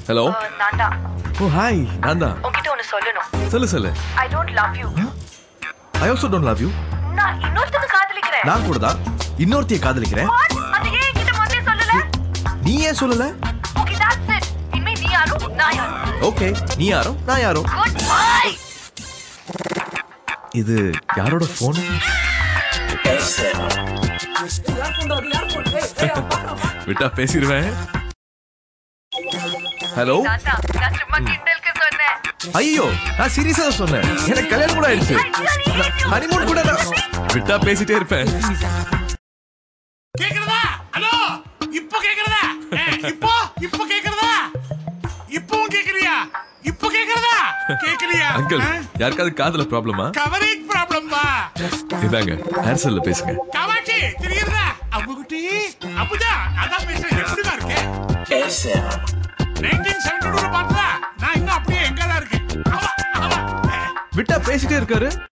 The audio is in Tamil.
ஹலோ நான் தான் ஓ ஹாய் நான் தான் உங்ககிட்ட ஒன்னு சொல்லணும் சொல்லு சொல்லு I don't love you I also don't love you நான் இன்னொருத்தனை காதலிக்கிறேன் நான் கூட தான் இன்னொருத்தைய காதலிக்கிறேன் What? அது ஏன் என்கிட்ட முதல்ல சொல்லல நீ ஏன் சொல்லல ஓகே தட்ஸ் இட் இனிமே நீ யாரும் நான் யாரும் ஓகே நீ யாரோ நான் யாரோ குட் பை இது யாரோட ஃபோன் விட்டா பேசிடுவேன் ஹலோ நான் தான் நான் சும்மா கிண்டலுக்கு சொன்னேன் ஐயோ நான் சீரியஸா தான் சொன்னேன் எனக்கு கல்யாணம் கூட ஆயிடுச்சு ஹனிமூன் கூட நான் விட்டா பேசிட்டே இருப்பேன் கேக்குறதா ஹலோ இப்போ கேக்குறதா ஏ, இப்போ இப்போ கேக்குறதா இப்பவும் கேக்குறியா இப்போ கேக்குறதா கேக்குறியா அங்கிள் யாருக்காவது காதுல ப்ராப்ளமா கவரேஜ் ப்ராப்ளம் பா இதாங்க ஏர்செல்ல பேசுங்க காமாட்சி தெரியுறதா அப்புகுட்டி அப்புதா அதான் பேசுறேன் எப்படிதான் இருக்கேன் நைன்டீன் செவன்டி டூல பார்த்ததா நான் இன்னும் அப்படியே எங்க தான் இருக்கேன் ஆமா, ஆமா. விட்டா பேசிட்டே இருக்காரு